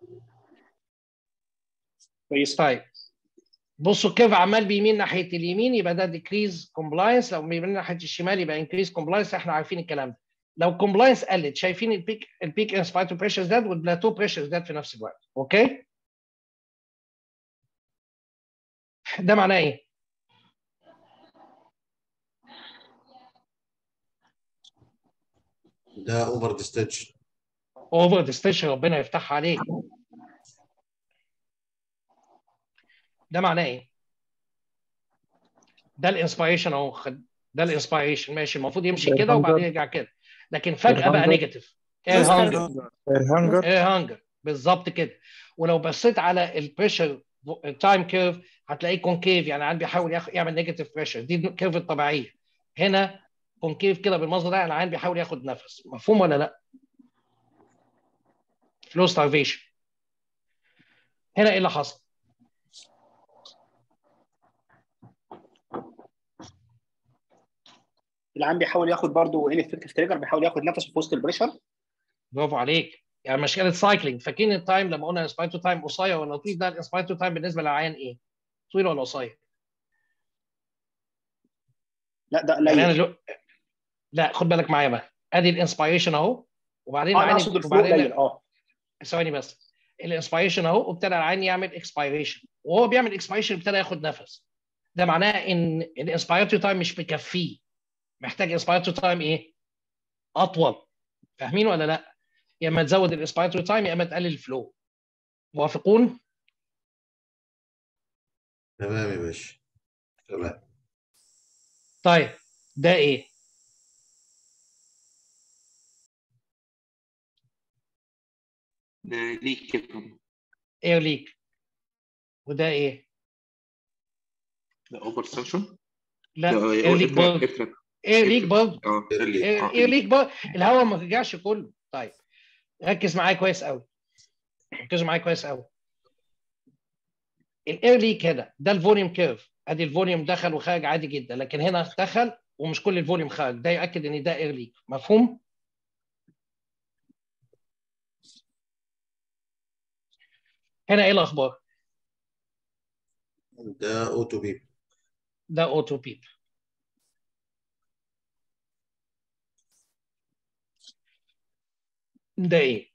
كويس طيب بصوا الكيرف عمال بيمين ناحيه اليمين يبقى ده ديكريز كومبلاينس لو بيمين ناحيه الشمال يبقى انكريز كومبلاينس احنا عارفين الكلام ده لو كومبلاينس قلت شايفين البيك البيك انسبايتو بريشر زاد والبلاتو بريشر زاد في نفس الوقت اوكي ده معناه ايه ده اوفر ديستنشن اوفر ديستيشن ربنا يفتحها عليك ده معناه ايه ده الانسبيريشن اهو خد- ده الانسبيريشن ماشي المفروض يمشي كده وبعدين يرجع كده لكن فجاه بقى الهانجر. نيجاتيف اير هانجر الهانجر اير هانجر بالظبط كده ولو بصيت على البريشر تايم كيرف هتلاقيه كونكيف يعني العيان بيحاول ياخ- يعمل نيجاتيف بريشر دي الكيرف الطبيعيه هنا كونكيف كده بالمنظر ده العيان بيحاول ياخد نفس مفهوم ولا لا؟ فلو ستارفيشن هنا ايه اللي حصل؟ العام بيحاول ياخد برضه ان افكتيف تريجر بيحاول ياخد نفسه في وسط البريشر برافو عليك يعني مشكله سايكلينج فاكرين التايم لما قلنا الانسبايتو تايم قصير ولا طويل ده الانسبايتو تايم بالنسبه للعيان ايه؟ طويل ولا قصير؟ لا ده يعني انا قليل لو... لا خد بالك معايا بقى ادي الانسبيريشن اهو وبعدين اه انا العين اقصد الفلو وبعدين قليل اه ثواني بس الانسبيريشن اهو وابتدى العين يعمل اكسبيريشن وهو بيعمل اكسبيريشن ابتدى ياخد نفس ده معناه ان الانسبيرتو تايم مش مكفيه محتاج انسبيرتو تايم ايه؟ اطول فاهمين ولا لا؟ يا اما تزود الانسبيرتو تايم يا اما تقلل الفلو موافقون؟ تمام يا باشا تمام طيب ده ايه؟ ليك كده اير ليك وده ايه؟ ده اوفر سكشن لا اير ليك برضه اير ليك برضه اه اللي اير إير ليك برضه الهواء ما رجعش كله طيب ركز معايا كويس قوي ركزوا معايا كويس قوي الاير ليك هنا ده الفوليوم كيرف ادي الفوليوم دخل وخرج عادي جدا لكن هنا دخل ومش كل الفوليوم خرج ده يؤكد ان ده اير ليك مفهوم؟ هنا ايه الاخبار؟ ده اوتو بيب ده اوتو بيب ده ايه؟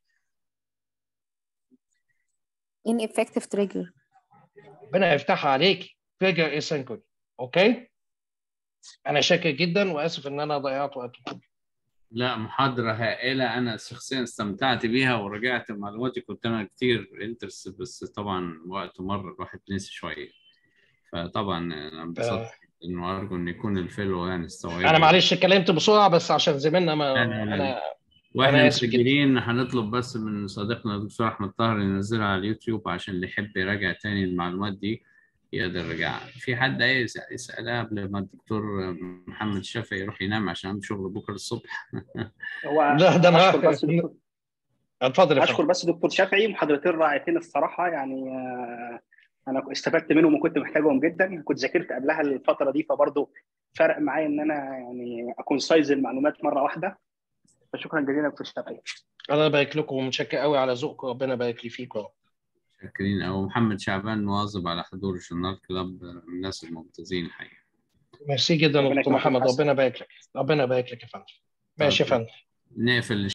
ineffective trigger ربنا يفتحها عليك فيجر اسينكروني اوكي؟ انا شاكر جدا واسف ان انا ضيعت وقتكم لا محاضرة هائلة أنا شخصيا استمتعت بيها ورجعت معلوماتي كنت أنا كتير انترست بس طبعا وقت مرة الواحد نسي شوية فطبعا أنا انبسطت آه. إنه أرجو إن يكون الفيلو يعني استوعب انا معلش اتكلمت بسرعه بس عشان زميلنا ما لا، لا، لا. انا واحنا أنا آسف جداً. مسجلين هنطلب بس من صديقنا الدكتور احمد طاهر ينزلها على اليوتيوب عشان اللي يحب يراجع تاني المعلومات دي يقدر يرجعها في حد عايز يسألها قبل ما الدكتور محمد شافعي يروح ينام عشان عنده شغل بكره الصبح هو لا، ده أنا- اشكر بس دكتور اتفضل يا اشكر فندم بس دكتور شافعي محاضرتين رائعتين الصراحه يعني آه، انا استفدت منهم وكنت محتاجهم جدا كنت ذاكرت قبلها الفتره دي فبرضه فرق معايا ان انا يعني اكون سايز المعلومات مره واحده فشكرا جزيلا دكتور شافعي الله يبارك لكم ومتشكر قوي على ذوقكم ربنا يبارك لي فيكم شاكرين او محمد شعبان مواظب على حضور الجورنال كلاب من الناس الممتازين الحقيقه ميرسي جدا ربنا دكتور يكرمك محمد ويحسن. ربنا يبارك لك ربنا يبارك لك يا فندم ماشي يا فندم نقفل